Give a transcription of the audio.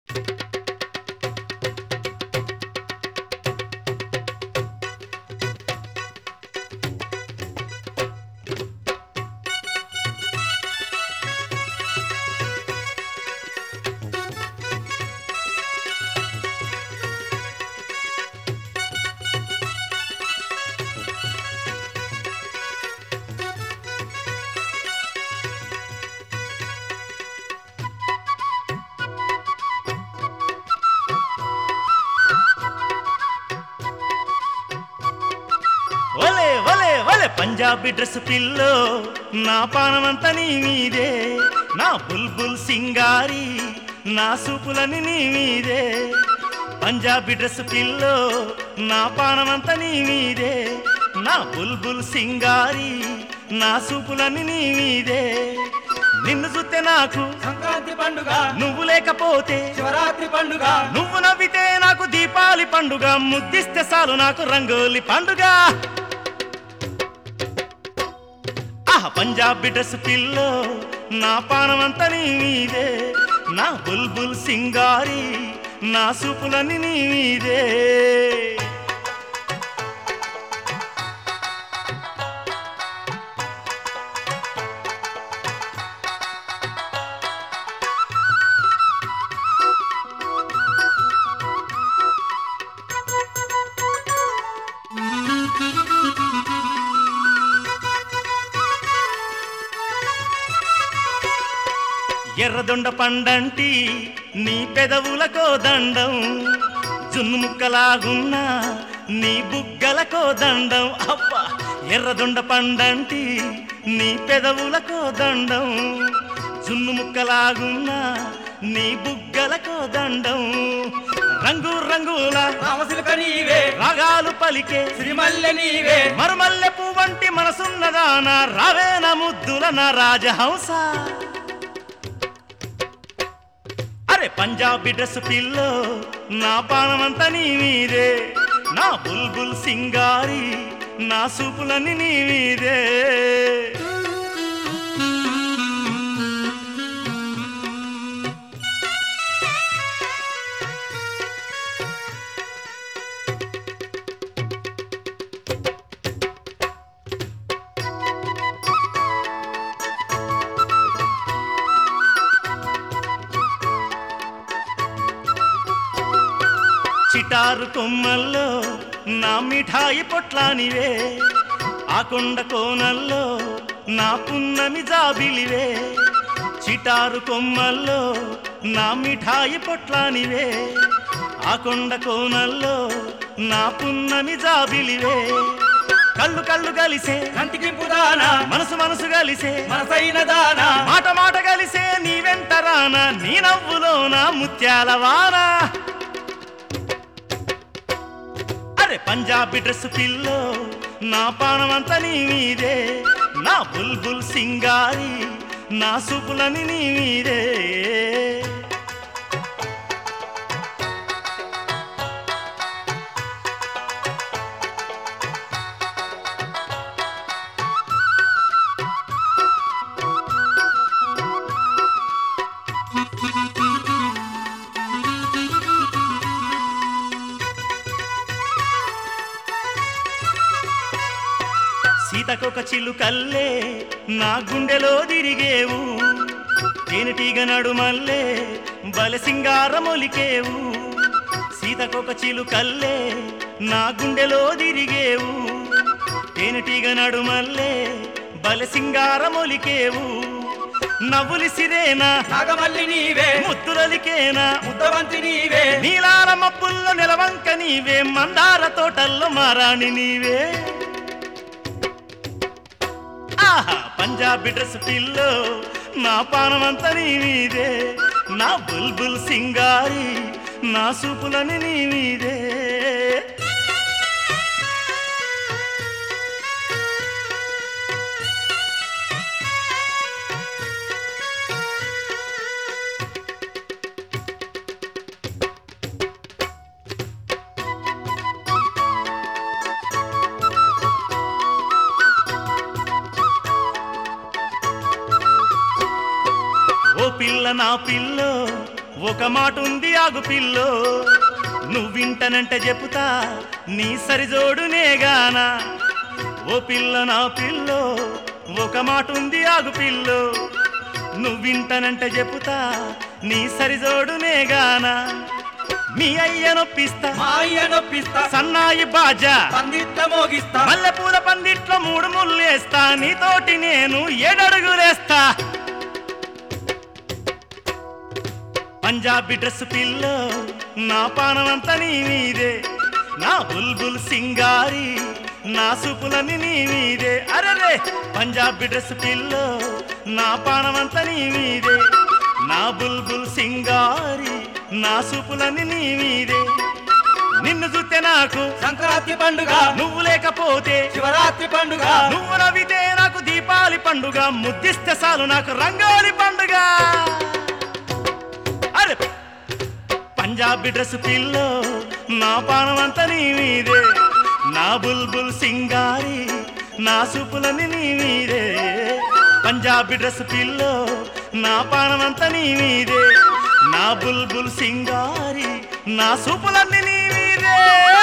ఒలే ఒలే ఒలే పంజాబీ డ్రెస్ పిల్లో నా పానమంతా నీ మీదే నా బుల్బుల్ సింగారి నా సూపులని నీ మీదే పంజాబీ డ్రెస్ పిల్లో నా పానమంతా నీ మీదే నా బుల్బుల్ సింగారి నా సూపులని నీ మీదే నిన్ను చూస్తే నాకు సంక్రాంతి పండుగ నువ్వు లేకపోతే శివరాత్రి పండుగ నువ్వు నవ్వితే నాకు దీపావళి పండుగ ముద్దిస్తే చాలు నాకు రంగోలి పండుగ ఆహ్ పంజాబీ డ్రెస్ పిల్లో నా పానమంతా నీ మీదే నా బుల్బుల్ సింగారి నా సూపులన్నీ నీ మీదే ఎర్రదొండ పండంటి నీ పెదవులకో దండం జున్ను ముక్కలాగున్న నీ బుగ్గలకో దండం అబ్బా ఎర్రదొండ పండంటి నీ పెదవులకో దండం జున్ను ముక్కలాగున్న నీ బుగ్గలకో దండం రంగు రంగుల రామశిల్క నీవే రాగాలు పలికే సిరిమల్లె నీవే మరుమల్లె పువ్వంటి మనసున్నదానా రావేన ముద్దుల నా రాజహంస అరే పంజాబీ డ్రెస్ పిల్లో నా పానమంతా నీ మీదే నా బుల్బుల్ సింగారి నా సూపులన్నీ నీ మీదే చిటారు కొమ్మల్లో నా మిఠాయి పొట్లానివే ఆ కొండ కోనల్లో నా పున్నమి జాబిలివే చిటారు కొమ్మల్లో నా మిఠాయి పొట్లానివే ఆ కొండ కోనల్లో నా పున్నమి జాబిలివే కళ్ళు కళ్ళు కలిసే కంటికి పుదానా మనసు మనసు కలిసే మనసైన దానా మాట మాట కలిసే నీ వెంటరాన నీ నవ్వులోన ముత్యాల వాన అరే పంజాబీ డ్రెస్ పిల్లో నా పానమంతా నీ మీదే నా బుల్బుల్ సింగారి నా సూపులని నీ మీదే సీతకొక చిలుకల్లే నా గుండెలో తిరిగేవు తేనెటీగ నడుమల్లే బల సింగారమొలికేవు సీతకొక చిలుకల్లే నా గుండెలో తిరిగేవు తేనెటీగ నడుమల్లే బల సింగారమొలికేవు నవ్వులి సిరేనా నాగమల్లి నీవే ముద్దులలికేనా ముద్దవంతి నీవే నీలాల మబ్బుల్లో నిలవంక నీవే మందార తోటల్లో మారాణి నీవే ఆహా పంజాబీ డ్రెస్ పిల్లో నా పానమంతా నీ మీదే నా బుల్బుల్ సింగారి నా సూపులని నీ మీదే ఓ పిల్ల నా పిల్లో ఒక మాట ఉంది ఆగు పిల్లో నువ్వింటనంటే చెప్పుతా నీ సరిజోడునేగానా ఓ పిల్ల నా పిల్లో ఒక మాట ఉంది ఆగు పిల్లో నువ్వింటనంటే చెప్పుతా నీ సరిజోడునేగానా మీ అయ్య నొప్పిస్తా మా అయ్య నొప్పిస్తా సన్నాయి బాజా పందిట్ల మోగిస్తా మల్లెపూల పందిట్లో మూడు ముళ్ళేస్తా నీతోటి నేను ఏడడుగులేస్తా పంజాబీ డ్రెస్ పిల్ల నా పానమంతా నీ మీదే నా బుల్బుల్ సింగారి నా సుపులని నీ మీదే అరరే పంజాబీ డ్రెస్ పిల్ల నా పానమంతా నీ మీదే నా బుల్బుల్ సింగారి నా సుపులని నీ మీదే నిన్ను చూస్తే నాకు సంక్రాంతి పండుగ నువ్వు లేకపోతే శివరాత్రి పండుగ నువ్వు నవ్వితే నాకు దీపావళి పండుగ ముద్దిస్తే చాలు నాకు రంగోలి పండుగ అరే పంజాబీ డ్రెస్ పిల్ల నా పానమంతా నీ మీదే నా బుల్బుల్ సింగారి నా సుపులని నీ మీదే పంజాబీ డ్రెస్ పిల్ల నా పానమంతా నీ మీదే నా బుల్బుల్ సింగారి నా సూపులన్నీ నీ మీదే